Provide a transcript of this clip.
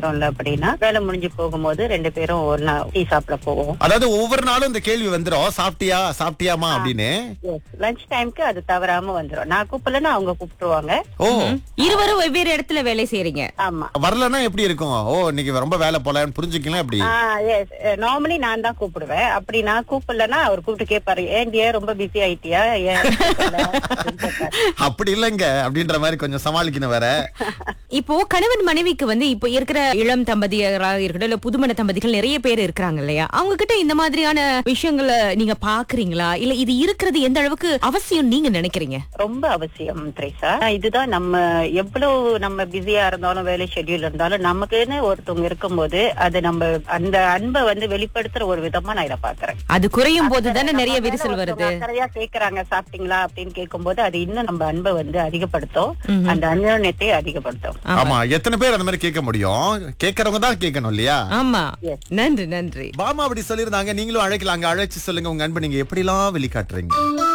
நேரம் இல்ல அப்படின்னா வேலை முடிஞ்சு போகும்போது ரெண்டு பேரும் ஒன்னா டீ சாப்பிட போவோம் அதாவது ஒவ்வொரு நாளும் இந்த கேள்வி வந்துரும் சாப்பிட்டியா சாப்பிட்டியாமா அப்படின்னு லஞ்ச் டைம்க்கு அது தவறாம வந்துரும் நான் கூப்பிடலன்னா அவங்க கூப்பிட்டுருவாங்க ஓ இருவரும் வெவ்வேறு இடத்துல வேலை செய்றீங்க ஆமா வரலன்னா எப்படி இருக்கும் ஓ இன்னைக்கு ரொம்ப வேலை போலன்னு புரிஞ்சுக்கலாம் எப்படி நார்மலி நான் தான் கூப்பிடுவேன் அப்படி நான் கூப்பிடலன்னா அவர் கூப்பிட்டு கேட்பாரு ஏன் ஏன் ரொம்ப பிஸி ஆயிட்டியா ஏன் கூப்பிடல?" அப்படின்னு கேட்பாரு. அப்படி இல்லைங்க அப்படின்ற மாதிரி கொஞ்சம் சமாளிக்கணும் வேற இப்போ கணவன் மனைவிக்கு வந்து இப்போ இருக்கிற இளம் தம்பதியராக இருக்கட்டும் இல்ல புதுமண தம்பதிகள் நிறைய பேர் இருக்கிறாங்க இல்லையா அவங்க கிட்ட இந்த மாதிரியான விஷயங்களை நீங்க பாக்குறீங்களா இல்ல இது இருக்கிறது எந்த அளவுக்கு அவசியம் நீங்க நினைக்கிறீங்க ரொம்ப அவசியம் த்ரேசா இதுதான் நம்ம எவ்வளவு நம்ம பிஸியா இருந்தாலும் வேலை ஷெட்யூல் இருந்தாலும் நமக்குன்னு ஒருத்தவங்க இருக்கும்போது அது நம்ம அந்த அன்பை வந்து வெளிப்படுத்துற ஒரு விதமா நான் இதை பாக்குறேன் அது குறையும் போது தானே நிறைய நம்ம மேல விரிசல் வருது ஒருத்தவங்க அக்கறையா கேக்குறாங்க சாப்பிட்டீங்களா அப்படின்னு கேட்கும்போது அது இன்னும் நம்ம அன்பை வந்து அதிகப்படுத்தும் அந்த அந்யோன்யத்தை அதிகப்படுத்தும் ஆமா எத்தனை பேர் அந்த மாதிரி கேட்க முடியும் கேட்கறவங்க தான் கேட்கணும் இல்லையா ஆமா Yes. நன்றி நன்றி பாமா அப்படி சொல்லியிருந்தாங்க நீங்களும் அழைக்கலாங்க அழைச்சு சொல்லுங்க உங்க அன்பை நீங்க எப்படிலாம் வெளிக்காட்டுறீங்க